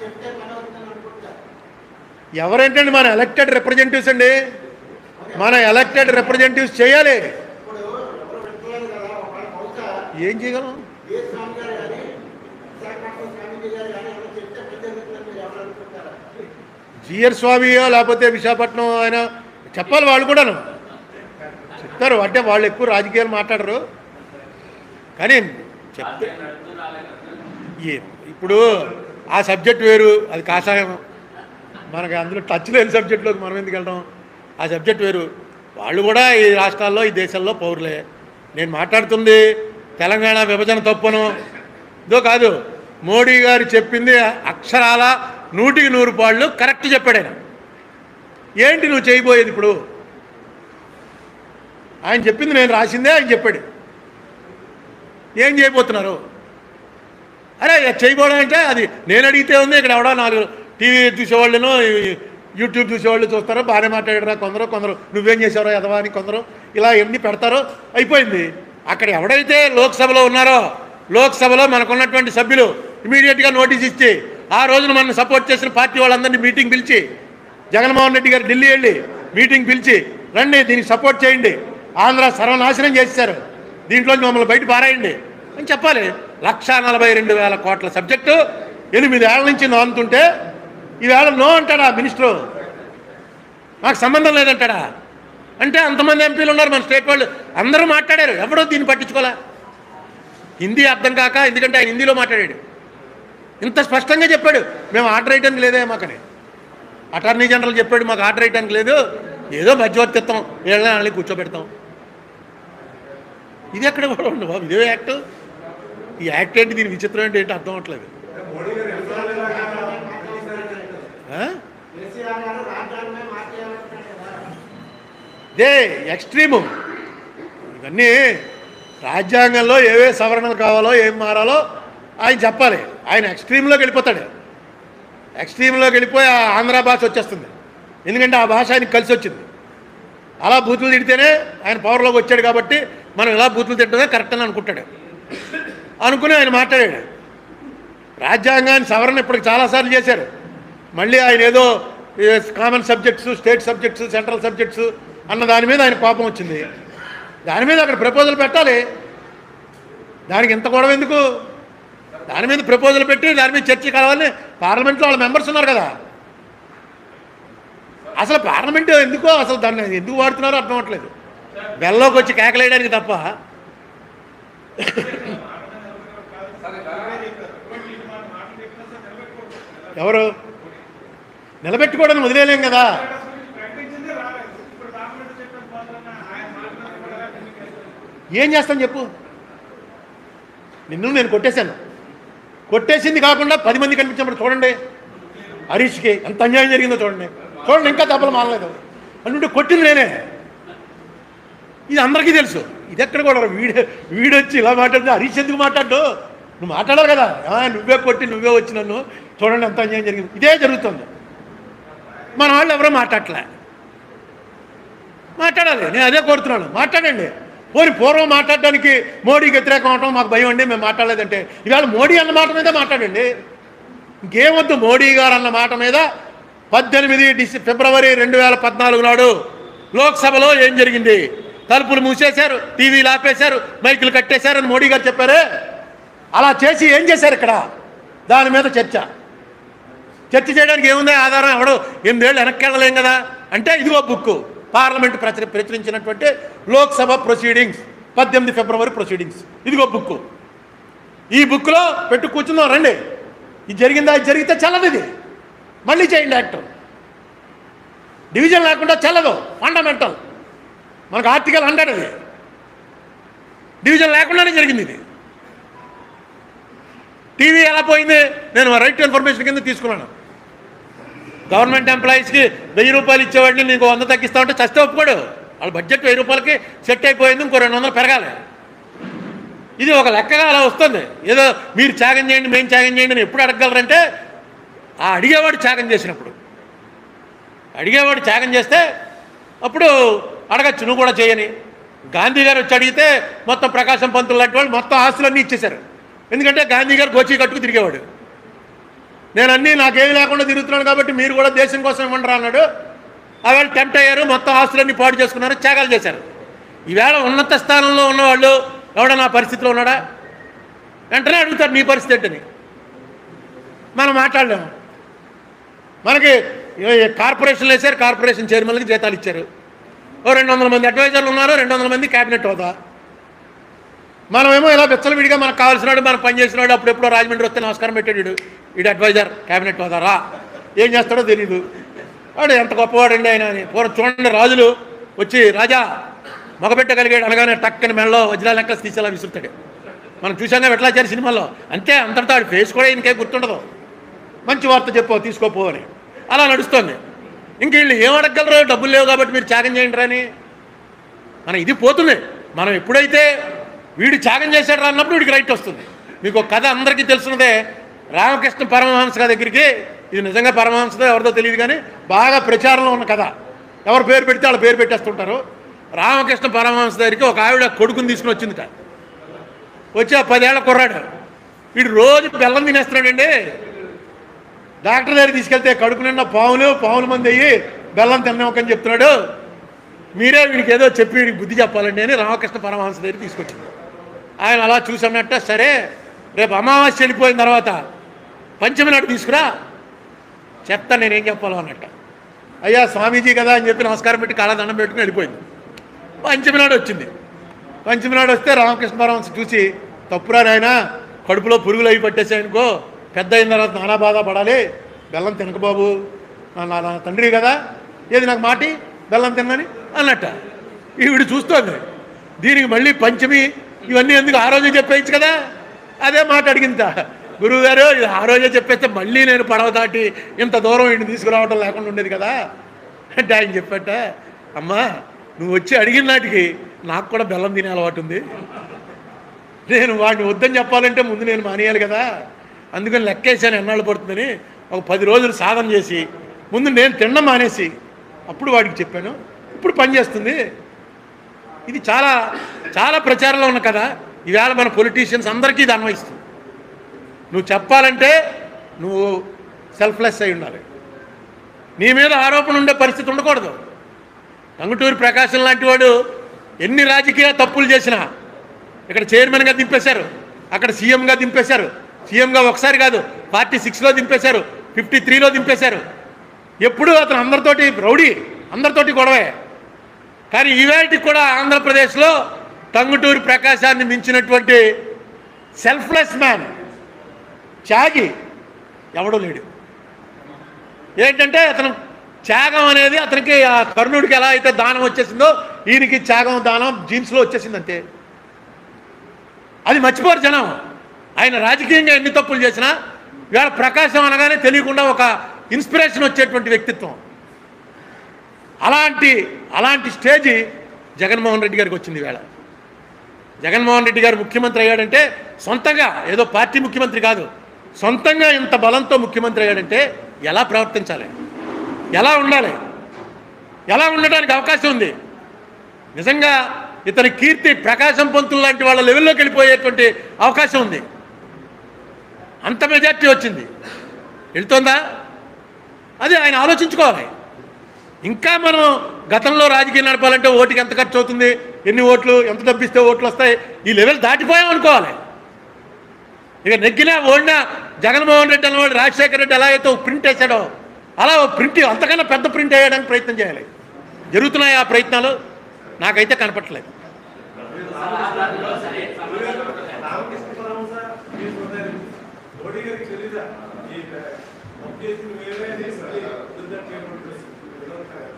చెప్తే పని అవుతుందని అనుకుంటారు ఎవరేంటండి మన ఎలక్టెడ్ రిప్రజెంటేటివ్స్ అండి మన ఎలక్టెడ్ రిప్రజెంటేటివ్స్ చేయాలి ఇప్పుడు ఎవరు పెట్టలేదు కదా ఒకవేళ బహుశా ఏం చేయగలం ఏ స్వామి గారు కానీ విశాఖపట్నం స్వామీజీ గారు కానీ ఎవరు చెప్తే పని జరుగుతుందని మీరు ఎవరు అనుకుంటారా జిఆర్ స్వామియో లేకపోతే విశాఖపట్నం ఆయన చెప్పాలి వాళ్ళు కూడాను చెప్తారు అంటే వాళ్ళు ఎక్కువ రాజకీయాలు మాట్లాడరు కానీ చెప్తే ఏ- ఇప్పుడు ఆ సబ్జెక్ట్ వేరు అది కాషాయం మనకి అందులో టచ్ లేని సబ్జెక్టులోకి మనం ఎందుకు వెళ్తాం ఆ సబ్జెక్ట్ వేరు వాళ్ళు కూడా ఈ రాష్ట్రాల్లో ఈ దేశంలో పౌరులే నేను మాట్లాడుతుంది తెలంగాణ విభజన తప్పును ఇదో కాదు మోడీ గారు చెప్పింది అక్షరాల నూటికి నూరు పాళ్ళు కరెక్ట్ చెప్పాడు ఆయన ఏంటి నువ్వు చేయబోయేది ఇప్పుడు ఆయన చెప్పింది నేను రాసిందే ఆయన చెప్పాడు ఏం చేయబోతున్నారు అరే చేయబోవడం అంటే అది నేను అడిగితే ఉంది ఇక్కడ ఎవడో నాలుగు టీవీ చూసేవాళ్ళను యూట్యూబ్ చూసేవాళ్ళు చూస్తారు బాగానే మాట్లాడారా కొందరు కొందరు నువ్వేం చేసారో ఎదవా అని కొందరు ఇలా ఎన్ని పెడతారో అయిపోయింది అక్కడ ఎవడైతే లోక్సభలో ఉన్నారో లోక్సభలో మనకున్నటువంటి సభ్యులు ఇమీడియట్గా నోటీస్ ఇచ్చి ఆ రోజున మనం సపోర్ట్ చేసిన పార్టీ వాళ్ళందరినీ మీటింగ్ పిలిచి జగన్మోహన్ రెడ్డి గారు ఢిల్లీ వెళ్ళి మీటింగ్ పిలిచి రండి దీనికి సపోర్ట్ చేయండి ఆంధ్ర సర్వనాశనం చేశారు దీంట్లో మమ్మల్ని బయట పారాయండి అని చెప్పాలి లక్ష నలభై రెండు వేల కోట్ల సబ్జెక్టు ఎనిమిది ఏళ్ళ నుంచి నోంతుంటే ఈవేళ నో అంటాడా మినిస్టరు నాకు సంబంధం లేదంటాడా అంటే అంతమంది ఎంపీలు ఉన్నారు మన స్టేట్ వాళ్ళు అందరూ మాట్లాడారు ఎవడో దీన్ని పట్టించుకోలే హిందీ అర్థం కాక ఎందుకంటే ఆయన హిందీలో మాట్లాడాడు ఇంత స్పష్టంగా చెప్పాడు మేము ఆర్డర్ వేయడానికి లేదే మాకని అటార్నీ జనరల్ చెప్పాడు మాకు ఆర్డర్ వేయడానికి లేదు ఏదో మధ్యవర్తిత్వం వీళ్ళని వాళ్ళని కూర్చోబెడతాం ఇది ఎక్కడ కూడా ఉండవు బాబు ఇదే యాక్ట్ ఈ యాక్ట్ ఏంటి దీని విచిత్రం ఏంటి ఏంటి అర్థం అవట్లేదు ఆ? కేసీఆర్ గారు రాజ్యాంగమే మార్చేయాలంటున్నారు కదా ఇదే ఎక్స్ట్రీము ఇవన్నీ రాజ్యాంగంలో ఏవే సవరణలు కావాలో ఏం మారాలో ఆయన చెప్పాలి ఆయన ఎక్స్ట్రీమ్లోకి వెళ్ళిపోతాడు ఎక్స్ట్రీమ్లోకి వెళ్ళిపోయి ఆ ఆంధ్ర భాష వచ్చేస్తుంది ఎందుకంటే ఆ భాష ఆయనకి కలిసి వచ్చింది అలా బూతులు తిడితేనే ఆయన పవర్లోకి వచ్చాడు కాబట్టి మనం ఇలా బూతులు తిట్టడమే కరెక్ట్ అని అనుకుంటాడు అనుకుని ఆయన మాట్లాడాడు రాజ్యాంగాన్ని సవరణ ఇప్పటికి చాలాసార్లు చేశారు మళ్ళీ ఆయన ఏదో common subjects state subjects central subjects అన్న దాని మీద ఆయన కోపం వచ్చింది దాని మీద అక్కడ ప్రపోజల్ పెట్టాలి దానికి ఇంత గొడవ ఎందుకు దాని మీద ప్రపోజల్ పెట్టి దాని మీద చర్చ కావాలని పార్లమెంట్లో వాళ్ళ మెంబర్స్ ఉన్నారు కదా అసలు పార్లమెంట్ ఎందుకో అసలు దాన్ని ఎందుకు వాడుతున్నారో అర్థం అవ్వట్లేదు బెల్లోకి వచ్చి కేకలేయడానికి తప్ప ఎవరు నిలబెట్టుకోవడానికి వదిలేలేం కదా ఏం చేస్తాను చెప్పు నిన్ను నేను కొట్టేశాను కొట్టేసింది కాకుండా పది మంది కనిపించినప్పుడు చూడండి హరీష్కి ఎంత అన్యాయం జరిగిందో చూడండి చూడండి ఇంకా దెబ్బలు మానలేదు అంటే కొట్టింది నేనే ఇది అందరికీ తెలుసు ఇది ఎక్కడ కూడా వీడు వీడొచ్చి ఇలా మాట్లాడితే హరీష్ ఎందుకు మాట్లాడు నువ్వు మాట్లాడాలి కదా "ఆ, నువ్వే కొట్టి నువ్వే వచ్చి నన్ను చూడండి ఎంత అన్యాయం జరిగింది ఇదే జరుగుతుంది మన వాళ్ళు ఎవరో మాట్లాడలే మాట్లాడాలి నేను అదే కోరుతున్నాను మాట్లాడండి పోని పూర్వం మాట్లాడడానికి మోడీకి వ్యతిరేకం అవటం మాకు భయం అండి మేము మాట్లాడలేదంటే ఇవాళ మోడీ అన్న మాట మీద మాట్లాడండి ఇంకేమొద్దు మోడీ గారు అన్న మాట మీద పద్దెనిమిది డిసె ఫిబ్రవరి రెండు వేల పద్నాలుగు నాడు లోక్సభలో ఏం జరిగింది తలుపులు మూసేశారు టీవీలు ఆపేశారు మైకులు కట్టేశారని మోడీ గారు చెప్పారే అలా చేసి ఏం చేశారు ఇక్కడ దాని మీద చర్చ చర్చ చేయడానికి ఏముంది ఆధారం ఎవడు ఎనిమిదేళ్ళు వెనక్కి వెళ్ళలేం కదా అంటే ఇదిగో బుక్ పార్లమెంట్ ప్రచుర ప్రచురించినటువంటి లోక్సభ ప్రొసీడింగ్స్ పద్దెనిమిది ఫిబ్రవరి ప్రొసీడింగ్స్ ఇదిగో బుక్ ఈ బుక్లో పెట్టు కూర్చుందాం రండి ఇది జరిగిందా ఇది జరిగితే చల్లదు ఇది మళ్ళీ చేయండి యాక్ట్ డివిజన్ లేకుండా చల్లదు ఫండమెంటల్ మనకు ఆర్టికల్ హండ్రెడ్ అది డివిజన్ లేకుండానే జరిగింది ఇది టీవీ ఎలా పోయింది నేను రైట్ టు ఇన్ఫర్మేషన్ కింద తీసుకున్నాను గవర్నమెంట్ ఎంప్లాయీస్కి వెయ్యి రూపాయలు ఇచ్చేవాడిని నీకు వంద తగ్గిస్తా ఉంటే చస్తే ఒప్పుకోడు వాళ్ళ బడ్జెట్ వెయ్యి రూపాయలకి సెట్ అయిపోయింది ఇంకో రెండు వందలు పెరగాలి ఇది ఒక లెక్కగా అలా వస్తుంది ఏదో మీరు త్యాగం చేయండి మేము త్యాగం చేయండి అని ఎప్పుడు అడగగలరంటే ఆ అడిగేవాడు త్యాగం చేసినప్పుడు అడిగేవాడు త్యాగం చేస్తే అప్పుడు అడగచ్చు నువ్వు కూడా చేయని గాంధీ గారు వచ్చి అడిగితే మొత్తం ప్రకాశం పంతులు లాంటి వాళ్ళు మొత్తం ఆస్తులన్నీ ఇచ్చేశారు ఎందుకంటే గాంధీ గారు గోచి కట్టుకు తిరిగేవాడు నేను అన్నీ నాకేమి లేకుండా తిరుగుతున్నాను కాబట్టి మీరు కూడా దేశం కోసం ఇవ్వండి అన్నాడు ఆవేళ టెంప్ట్ అయ్యారు మొత్తం ఆస్తులన్నీ పాడు చేసుకున్నారు త్యాగాలు చేశారు ఈవేళ ఉన్నత స్థానంలో ఉన్నవాళ్ళు ఎవడన్నా ఆ పరిస్థితిలో ఉన్నాడా వెంటనే అడుగుతారు నీ పరిస్థితి ఏంటని మనం మాట్లాడలేము మనకి ఏ- ఏ కార్పొరేషన్లు వేశారు కార్పొరేషన్ చైర్మన్లకి జీతాలు ఇచ్చారు ఓ రెండు వందల మంది అడ్వైజర్లు ఉన్నారు రెండు వందల మంది క్యాబినెట్ హోదా మనమేమో ఇలా విచ్చలవిడిగా మనకు కావాల్సిన వాడు మనకు పనిచేసిన వాడు అప్పుడెప్పుడో రాజమండ్రి వస్తే నమస్కారం పెట్టాడు వీడు వీడు అడ్వైజర్ క్యాబినెట్ హోదారా ఏం చేస్తాడో తెలియదు వాడు ఎంత గొప్పవాడండి ఆయన అని పూర్వం చూడండి రాజులు వచ్చి రాజా మగబెట్టగలిగాడు అనగానే టక్కని మెడలో వజ్రాల నెక్కలు తీసేలా విసురుతాడు మనం చూసాగా వెట్లాచారి సినిమాలో అంతే అంతటితో ఆడి ఫేస్ కూడా ఇంకేం గుర్తుండదు మంచి వార్త చెప్పు తీసుకోపో అని అలా నడుస్తుంది ఇంక వీళ్ళు ఏం అడగగలరు డబ్బులు లేవు కాబట్టి మీరు త్యాగం చేయండి అని మన ఇది పోతుంది మనం ఎప్పుడైతే వీడు త్యాగం చేశాడు రా అన్నప్పుడు వీడికి రైట్ వస్తుంది మీకు ఒక కథ అందరికీ తెలుసున్నదే రామకృష్ణ పరమహంస గారి దగ్గరికి ఇది నిజంగా పరమహంసదో ఎవరిదో తెలియదు కానీ బాగా ప్రచారంలో ఉన్న కథ ఎవరు పేరు పెడితే వాళ్ళ పేరు పెట్టేస్తుంటారు రామకృష్ణ పరమహంస దగ్గరికి ఒక ఆవిడ కొడుకుని తీసుకుని వచ్చిందిట వచ్చి ఆ పదేళ్ల కుర్రాడు వీడు రోజు బెల్లం తినేస్తున్నాడండి డాక్టర్ దగ్గరికి తీసుకెళ్తే కడుపు నిండా పాములు పాముల మంది అయ్యి బెల్లం తిన్నామని చెప్తున్నాడు మీరే వీడికి ఏదో చెప్పి వీడికి బుద్ధి చెప్పాలండి అని రామకృష్ణ పరమహంస దగ్గర తీసుకొచ్చింది ఆయన అలా చూసన్నట్ట సరే రేపు అమావాస్య వెళ్ళిపోయిన తర్వాత పంచమి నాడు తీసుకురా చెప్తా నేనేం చెప్పాలో అన్నట్ట అయ్యా స్వామీజీ కదా అని చెప్పి నమస్కారం పెట్టి కాళ్ళ దండం పెట్టుకుని వెళ్ళిపోయింది పంచమి నాడు వచ్చింది పంచమి నాడు వస్తే రామకృష్ణ పరమహంస చూసి తప్పురా నాయన కడుపులో పురుగులు అవి పట్టేసాయనుకో పెద్ద అయిన తర్వాత నానా బాధ పడాలి బెల్లం తినక బాబు నా నా- నా తండ్రి కదా ఏది నాకు మాటి బెల్లం తిన్నని అన్నట్ట ఈవిడ చూస్తోంది దీనికి మళ్ళీ పంచమి ఇవన్నీ ఎందుకు ఆ రోజే చెప్పేయచ్చు కదా అదే మాట అడిగింత గురువు గారు ఇది ఆ రోజే చెప్పేస్తే మళ్ళీ నేను పడవ దాటి ఇంత దూరం ఇంటిని తీసుకురావడం లేకుండా ఉండేది కదా అంటే ఆయన చెప్పట అమ్మా నువ్వు వచ్చి అడిగిన నాటికి నాకు కూడా బెల్లం తినే అలవాటు ఉంది నేను వాడిని వద్దని చెప్పాలంటే ముందు నేను మానేయాలి కదా అందుకని లెక్కేసాను ఎన్నాళ్ళు పడుతుందని ఒక పది రోజులు సాధన చేసి ముందు నేను తినడం మానేసి అప్పుడు వాడికి చెప్పాను ఇప్పుడు పని చేస్తుంది ఇది చాలా చాలా ప్రచారంలో ఉన్న కదా ఈవేళ మన పొలిటీషియన్స్ అందరికీ ఇది అన్వయిస్తుంది నువ్వు చెప్పాలంటే నువ్వు సెల్ఫ్లెస్ అయి ఉండాలి నీ మీద ఆరోపణ ఉండే పరిస్థితి ఉండకూడదు టంగుటూరి ప్రకాశం లాంటి వాడు ఎన్ని రాజకీయ తప్పులు చేసినా ఇక్కడ చైర్మన్గా దింపేశారు అక్కడ సీఎంగా దింపేశారు సీఎంగా ఒకసారి కాదు పార్టీ సిక్స్లో దింపేశారు ఫిఫ్టీ త్రీలో దింపేశారు ఎప్పుడూ అతను అందరితోటి రౌడీ అందరితోటి గొడవే కానీ ఈవేళకి కూడా ఆంధ్రప్రదేశ్లో టంగుటూరి ప్రకాశాన్ని మించినటువంటి సెల్ఫ్లెస్ మ్యాన్ త్యాగి ఎవడూ లేడు ఏంటంటే అతను త్యాగం అనేది అతనికి ఆ కర్ణుడికి ఎలా అయితే దానం వచ్చేసిందో ఈయనకి త్యాగం దానం జీన్స్లో వచ్చేసింది అంతే అది మర్చిపోరు జనం ఆయన రాజకీయంగా ఎన్ని తప్పులు చేసినా ఇవాళ ప్రకాశం అనగానే తెలియకుండా ఒక ఇన్స్పిరేషన్ వచ్చేటువంటి వ్యక్తిత్వం అలాంటి అలాంటి స్టేజి జగన్మోహన్ రెడ్డి గారికి వచ్చింది వేళ జగన్మోహన్ రెడ్డి గారు ముఖ్యమంత్రి అయ్యాడంటే సొంతంగా ఏదో పార్టీ ముఖ్యమంత్రి కాదు సొంతంగా ఇంత బలంతో ముఖ్యమంత్రి అయ్యాడంటే ఎలా ప్రవర్తించాలి ఎలా ఉండాలి ఎలా ఉండడానికి అవకాశం ఉంది నిజంగా ఇతని కీర్తి ప్రకాశం పంతులు లాంటి వాళ్ళ లెవెల్లోకి వెళ్ళిపోయేటువంటి అవకాశం ఉంది అంత మెజార్టీ వచ్చింది వెళ్తుందా అది ఆయన ఆలోచించుకోవాలి ఇంకా మనం గతంలో రాజకీయం నడపాలంటే ఓటుకి ఎంత ఖర్చు అవుతుంది ఎన్ని ఓట్లు ఎంత డబ్బిస్తే ఓట్లు వస్తాయి ఈ లెవెల్ దాటిపోయాం అనుకోవాలి ఇక నెగ్గినా ఓడినా జగన్మోహన్ రెడ్డి అన్నవాడు రాజశేఖర రెడ్డి ఎలా అయితే ఒక ప్రింట్ వేసాడో అలా ఒక ప్రింట్ అంతకన్నా పెద్ద ప్రింట్ వేయడానికి ప్రయత్నం చేయాలి జరుగుతున్నాయి ఆ ప్రయత్నాలు నాకైతే కనపట్లేదు రామకృష్ణ పరమహంస మీ సోదరి మోడీ గారికి తెలీదా ఈ అప్డేషన్ వేరే మళ్ళీ యుద్ధం చేయడం